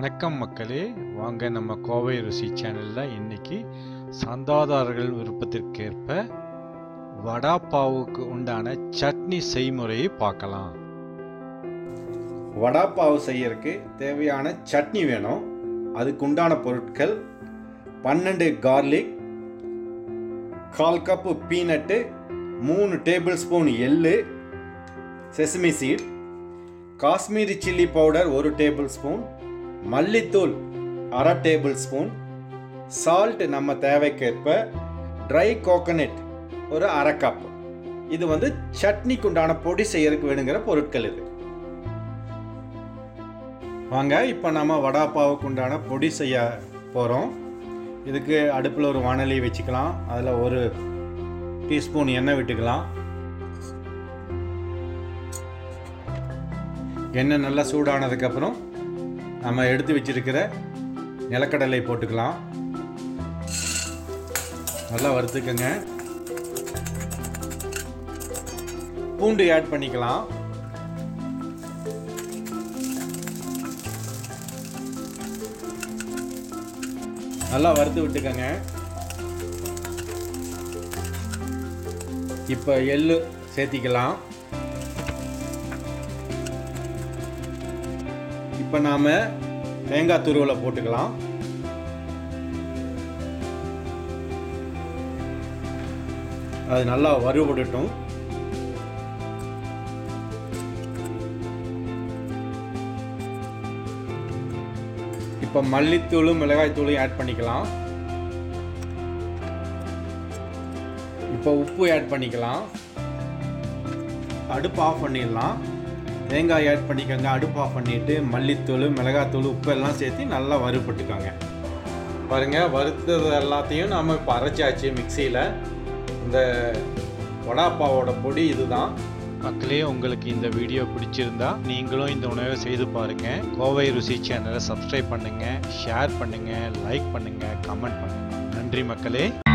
வணக்கம் மக்களே வாங்க நம்ம கோவை ருசி சேனலில் இன்னைக்கு சந்தாதாரர்கள் விருப்பத்திற்கேற்ப வடா பாவுக்கு உண்டான சட்னி செய்முறையை பார்க்கலாம் வடா பாவு செய்யறதுக்கு தேவையான சட்னி வேணும் அதுக்கு உண்டான பொருட்கள் பன்னெண்டு கார்லிக் கால் கப்பு பீனட்டு மூணு டேபிள் ஸ்பூன் எள்ளு sesame seed Kashmiri chilli powder ஒரு டேபிள் ஸ்பூன் மல்லித்தூள் அரை டேபிள் ஸ்பூன் சால்ட் நம்ம தேவைக்கேற்ப ட்ரை கோகனட் ஒரு அரை கப் இது வந்து சட்னிக்கு உண்டான பொடி செய்யறதுக்கு வேணுங்கிற பொருட்கள் இது வாங்க இப்போ நம்ம வடா பாவுக்கு உண்டான பொடி செய்ய போகிறோம் இதுக்கு அடுப்பில் ஒரு வானொலி வச்சுக்கலாம் அதில் ஒரு டீஸ்பூன் எண்ணெய் விட்டுக்கலாம் எண்ணெய் நல்லா சூடானதுக்கப்புறம் நம்ம எடுத்து வச்சிருக்கிற நிலக்கடலை போட்டுக்கலாம் நல்லா வறுத்துக்கங்க பூண்டு ஆட் பண்ணிக்கலாம் நல்லா வறுத்து விட்டுக்கங்க இப்போ எள்ளு சேர்த்திக்கலாம் இப்போ நாம தேங்காய் துருவலை போட்டுக்கலாம் அது நல்லா வறுபடட்டும் இப்போ மல்லித்தூளும் மிளகாய்த்தூளும் ஆட் பண்ணிக்கலாம் இப்போ உப்பு ஆட் பண்ணிக்கலாம் அடுப்பு ஆஃப் பண்ணிடலாம் தேங்காய் ஆட் பண்ணிக்கோங்க அடுப்பு ஆஃப் பண்ணிவிட்டு மல்லித்தூள் மிளகாத்தூள் உப்பு எல்லாம் சேர்த்து நல்லா வறுபட்டுக்கோங்க பாருங்க வறுத்தது எல்லாத்தையும் நாம் இப்போ அரைச்சாச்சு மிக்சியில் இந்த வடாப்பாவோட பொடி இதுதான் மக்களே உங்களுக்கு இந்த வீடியோ பிடிச்சிருந்தா நீங்களும் இந்த உணவை செய்து பாருங்க கோவை ருசி சேனலை சப்ஸ்கிரைப் பண்ணுங்க ஷேர் பண்ணுங்க லைக் பண்ணுங்க கமெண்ட் பண்ணுங்க நன்றி மக்களே